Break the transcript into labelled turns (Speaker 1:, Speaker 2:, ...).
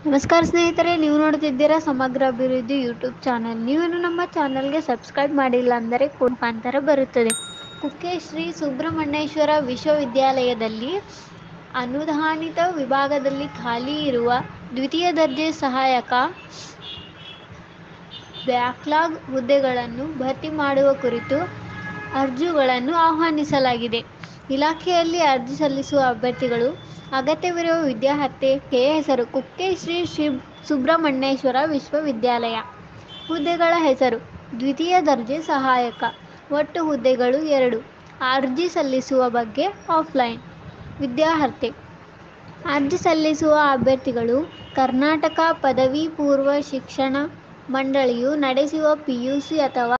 Speaker 1: ನಮಸ್ಕಾರ ಸ್ನೇಹಿತರೆ ನೀವು ನೋಡ್ತಿದ್ದೀರಾ ಸಮಗ್ರ ಅಭಿವೃದ್ಧಿ ಯೂಟ್ಯೂಬ್ ಚಾನಲ್ ನೀವು ನಮ್ಮ ಚಾನಲ್ಗೆ ಸಬ್ಸ್ಕ್ರೈಬ್ ಮಾಡಿಲ್ಲ ಅಂದರೆ ಮುಖಾಂತರ ಬರುತ್ತದೆ ಕುಕ್ಕೆ ಶ್ರೀ ಸುಬ್ರಹ್ಮಣ್ಯೇಶ್ವರ ವಿಶ್ವವಿದ್ಯಾಲಯದಲ್ಲಿ ಅನುದಾನಿತ ವಿಭಾಗದಲ್ಲಿ ಖಾಲಿ ಇರುವ ದ್ವಿತೀಯ ದರ್ಜೆ ಸಹಾಯಕ ಬ್ಯಾಕ್ಲಾಗ್ ಹುದ್ದೆಗಳನ್ನು ಭರ್ತಿ ಮಾಡುವ ಕುರಿತು ಅರ್ಜಿಗಳನ್ನು ಆಹ್ವಾನಿಸಲಾಗಿದೆ ಇಲಾಖೆಯಲ್ಲಿ ಅರ್ಜಿ ಸಲ್ಲಿಸುವ ಅಭ್ಯರ್ಥಿಗಳು ಅಗತ್ಯವಿರುವ ವಿದ್ಯಾರ್ಹತೆಯ ಹೆಸರು ಕುಕ್ಕೆ ಶ್ರೀ ಶ್ರೀ ಸುಬ್ರಹ್ಮಣ್ಯೇಶ್ವರ ವಿಶ್ವವಿದ್ಯಾಲಯ ಹುದ್ದೆಗಳ ಹೆಸರು ದ್ವಿತೀಯ ದರ್ಜೆ ಸಹಾಯಕ ಒಟ್ಟು ಹುದ್ದೆಗಳು ಎರಡು ಅರ್ಜಿ ಸಲ್ಲಿಸುವ ಬಗ್ಗೆ ಆಫ್ಲೈನ್ ವಿದ್ಯಾರ್ಹತೆ ಅರ್ಜಿ ಸಲ್ಲಿಸುವ ಅಭ್ಯರ್ಥಿಗಳು ಕರ್ನಾಟಕ ಪದವಿ ಪೂರ್ವ ಶಿಕ್ಷಣ ಮಂಡಳಿಯು ನಡೆಸುವ ಪಿಯುಸಿ ಅಥವಾ